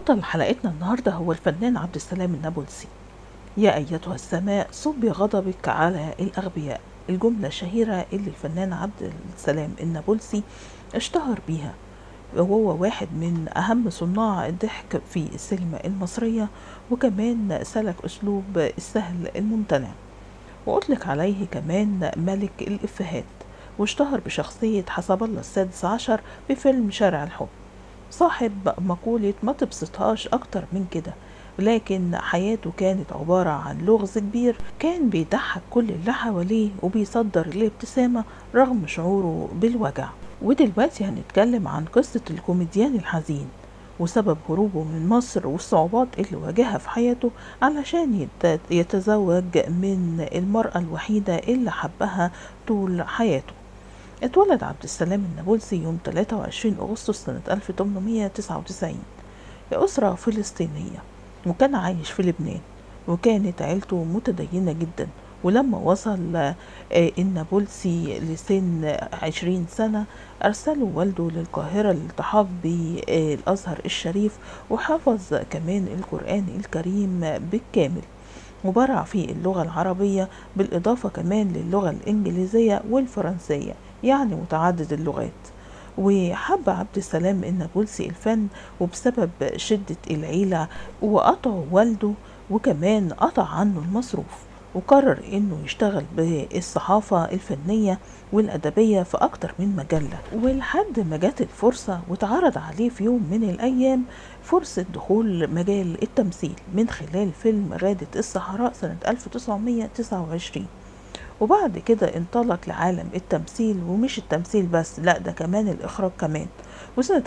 بطل حلقتنا النهاردة هو الفنان عبد السلام النابلسي يا أيتها السماء صب غضبك على الأغبياء الجملة الشهيرة اللي الفنان عبد السلام النابلسي اشتهر بيها وهو واحد من أهم صناع الضحك في السينما المصرية وكمان سلك أسلوب السهل الممتنع وأطلق عليه كمان ملك الإفيهات واشتهر بشخصية حسب الله السادس عشر في فيلم شارع الحب صاحب مقولة ما تبسطهاش أكتر من كده لكن حياته كانت عبارة عن لغز كبير كان بيضحك كل اللي حواليه وبيصدر الابتسامة رغم شعوره بالوجع ودلوقتي هنتكلم عن قصة الكوميديان الحزين وسبب هروبه من مصر والصعوبات اللي واجهها في حياته علشان يت- يتزوج من المرأة الوحيدة اللي حبها طول حياته اتولد عبد السلام النابلسي يوم 23 أغسطس سنة 1899 لأسرة فلسطينية وكان عايش في لبنان وكانت عيلته متدينة جدا ولما وصل آه، النابلسي لسن عشرين سنة أرسله والده للقاهرة للالتحاق بالأزهر الشريف وحفظ كمان القرآن الكريم بالكامل وبرع في اللغة العربية بالإضافة كمان للغة الإنجليزية والفرنسية يعني متعدد اللغات وحب عبد السلام النابلسي الفن وبسبب شدة العيلة وقطع والده وكمان قطع عنه المصروف وقرر انه يشتغل بالصحافة الفنية والأدبية في أكتر من مجلة ولحد ما جت الفرصة واتعرض عليه في يوم من الأيام فرصة دخول مجال التمثيل من خلال فيلم غادة الصحراء سنة 1929 وبعد كده انطلق لعالم التمثيل ومش التمثيل بس لا ده كمان الإخراج كمان وسنة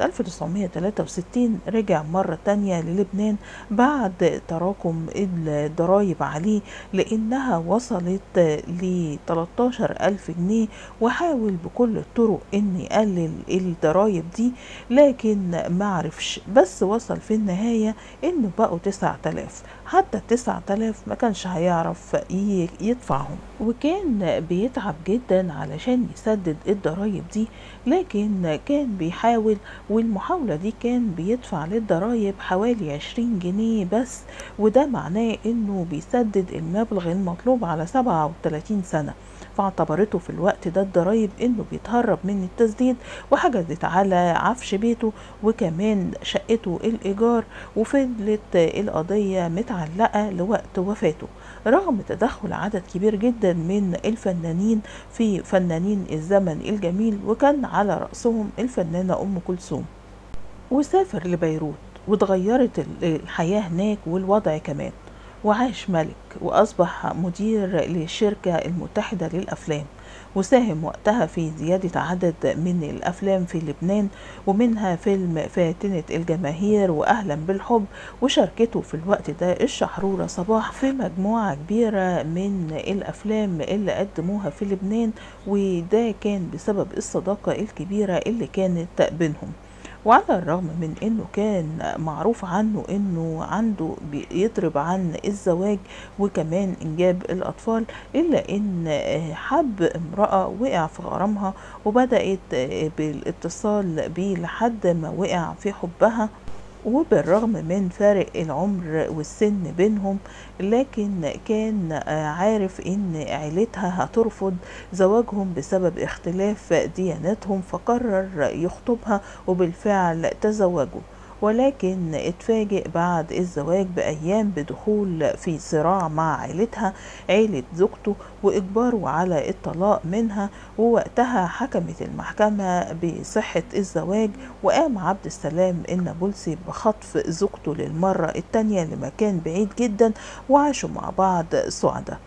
1963 رجع مرة تانية للبنان بعد تراكم الضرايب عليه لأنها وصلت ل 13 ألف جنيه وحاول بكل الطرق أن يقلل الضرايب دي لكن معرفش بس وصل في النهاية أنه بقوا 9000 حتى 9000 ما كانش هيعرف ي- يدفعهم وكان بيتعب جدا علشان يسدد الضرايب دي لكن كان بيحاول والمحاولة دي كان بيدفع للضرايب حوالي 20 جنيه بس وده معناه انه بيسدد المبلغ المطلوب على 37 سنة فاعتبرته في الوقت ده الضرايب انه بيتهرب من التسديد وحجزت على عفش بيته وكمان شقته الايجار وفضلت القضية متعلقة لوقت وفاته رغم تدخل عدد كبير جدا من الفنانين في فنانين الزمن الجميل وكان على رأسهم الفنانة أم كلثوم وسافر لبيروت واتغيرت ال- الحياة هناك والوضع كمان وعاش ملك وأصبح مدير للشركة المتحدة للأفلام وساهم وقتها في زيادة عدد من الأفلام في لبنان ومنها فيلم فاتنة الجماهير وأهلا بالحب وشاركته في الوقت ده الشحرورة صباح في مجموعة كبيرة من الأفلام اللي قدموها في لبنان وده كان بسبب الصداقة الكبيرة اللي كانت بينهم وعلى الرغم من انه كان معروف عنه انه عنده بيضرب عن الزواج وكمان انجاب الاطفال الا ان حب امرأة وقع في غرامها وبدأت بالاتصال بيه لحد ما وقع في حبها وبالرغم من فارق العمر والسن بينهم لكن كان عارف ان عيلتها هترفض زواجهم بسبب اختلاف دياناتهم فقرر يخطبها وبالفعل تزوجوا ولكن اتفاجئ بعد الزواج بأيام بدخول في صراع مع عيلتها عيلة زوجته وإجباره على الطلاق منها ووقتها حكمت المحكمة بصحة الزواج وقام عبد السلام النابلسي بخطف زوجته للمرة التانية لمكان بعيد جدا وعاشوا مع بعض سعداء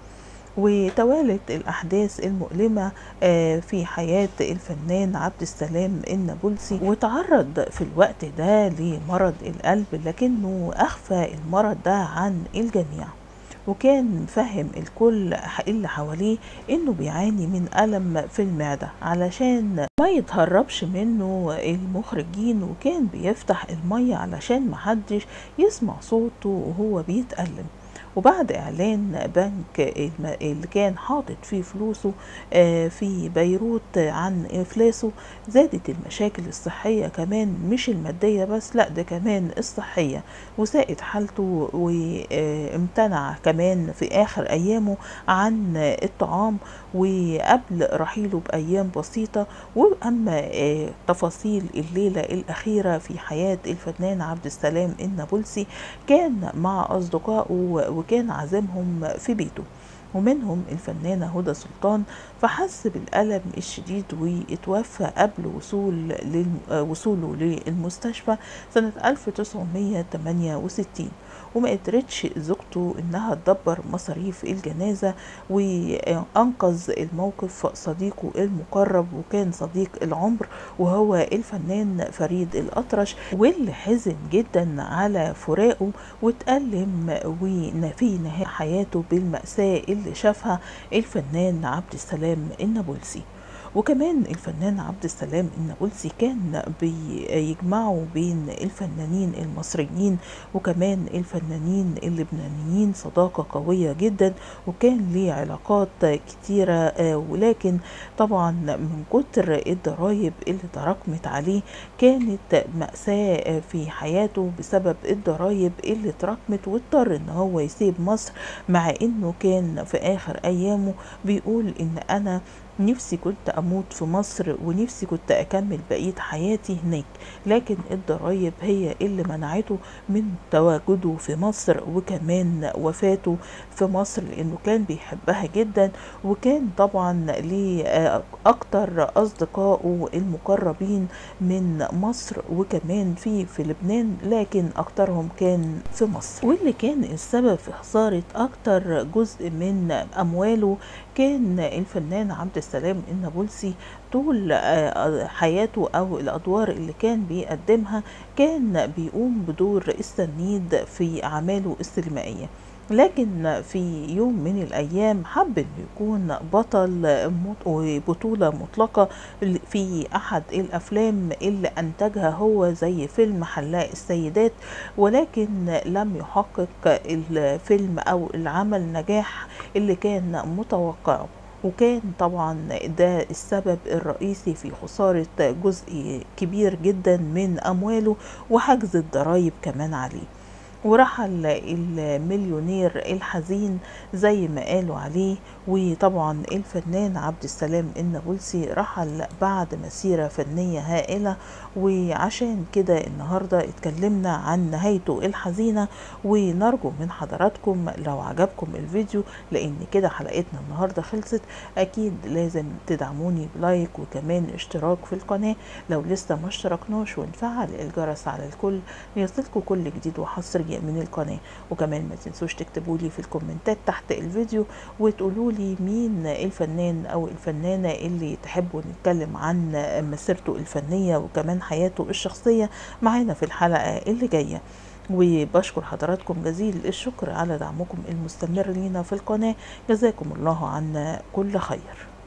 وتوالت الأحداث المؤلمة آه، في حياة الفنان عبد السلام النابلسي وتعرض في الوقت ده لمرض القلب لكنه أخفى المرض ده عن الجميع وكان فهم الكل اللي حواليه انه بيعاني من ألم في المعدة علشان ما يتهربش منه المخرجين وكان بيفتح المية علشان محدش يسمع صوته وهو بيتألم وبعد إعلان بنك الم- اللي كان حاطط فيه فلوسه آه، في بيروت عن إفلاسه زادت المشاكل الصحية كمان مش المادية بس لا ده كمان الصحية وساءت حالته وامتنع كمان في آخر أيامه عن الطعام وقبل رحيله بأيام بسيطة وأما آه، تفاصيل الليلة الأخيرة في حياة الفنان عبد السلام النابلسي كان مع أصدقائه وكان عازمهم في بيته ومنهم الفنانة هدى سلطان فحس بالألم الشديد واتوفى قبل وصول للم... آه، وصوله للمستشفى سنة 1968 وما قدرتش زوجته انها تدبر مصاريف الجنازة وانقذ الموقف صديقه المقرب وكان صديق العمر وهو الفنان فريد الأطرش واللي حزن جدا على فراقه واتألم وفي نهاية حياته بالمأساة اللي شافها الفنان عبد السلام النابلسي وكمان الفنان عبد السلام النابلسي كان بيجمعوا بين الفنانين المصريين وكمان الفنانين اللبنانيين صداقة قوية جدا وكان ليه علاقات كتيرة آه، ولكن طبعا من كتر الضرايب اللي تراكمت عليه كانت مأساة في حياته بسبب الضرايب اللي تراكمت واضطر ان هو يسيب مصر مع انه كان في اخر ايامه بيقول ان انا نفسي كنت اموت في مصر ونفسي كنت اكمل بقيه حياتي هناك لكن الضرايب هي اللي منعته من تواجده في مصر وكمان وفاته في مصر لانه كان بيحبها جدا وكان طبعا ليه آه، اكتر اصدقائه المقربين من مصر وكمان في في لبنان لكن اكترهم كان في مصر واللي كان السبب في خساره اكتر جزء من امواله كان الفنان عبد السلام النابلسي طول آه، حياته او الادوار اللي كان بيقدمها كان بيقوم بدور السنيد في اعماله السينمائيه لكن في يوم من الايام حب انه يكون بطل مط- وبطوله مطلقه في احد الافلام اللي انتجها هو زي فيلم حلاق السيدات ولكن لم يحقق الفيلم او العمل نجاح اللي كان متوقعه وكان طبعا ده السبب الرئيسي في خسارة جزء كبير جدا من أمواله وحجز الضرايب كمان عليه ورحل المليونير الحزين زي ما قالوا عليه وطبعا الفنان عبد السلام النابلسي رحل بعد مسيرة فنية هائلة وعشان كده النهاردة اتكلمنا عن نهايته الحزينة ونرجو من حضراتكم لو عجبكم الفيديو لان كده حلقتنا النهاردة خلصت اكيد لازم تدعموني بلايك وكمان اشتراك في القناة لو لسه ما اشتركناش ونفعل الجرس على الكل ليصلكوا كل جديد وحصري من القناة وكمان ما تنسوش تكتبوا لي في الكومنتات تحت الفيديو وتقولوا لي مين الفنان او الفنانة اللي تحبوا نتكلم عن مسيرته الفنية وكمان حياته الشخصية معانا في الحلقة اللي جاية وبشكر حضراتكم جزيل الشكر على دعمكم المستمر لينا في القناة جزاكم الله عنا كل خير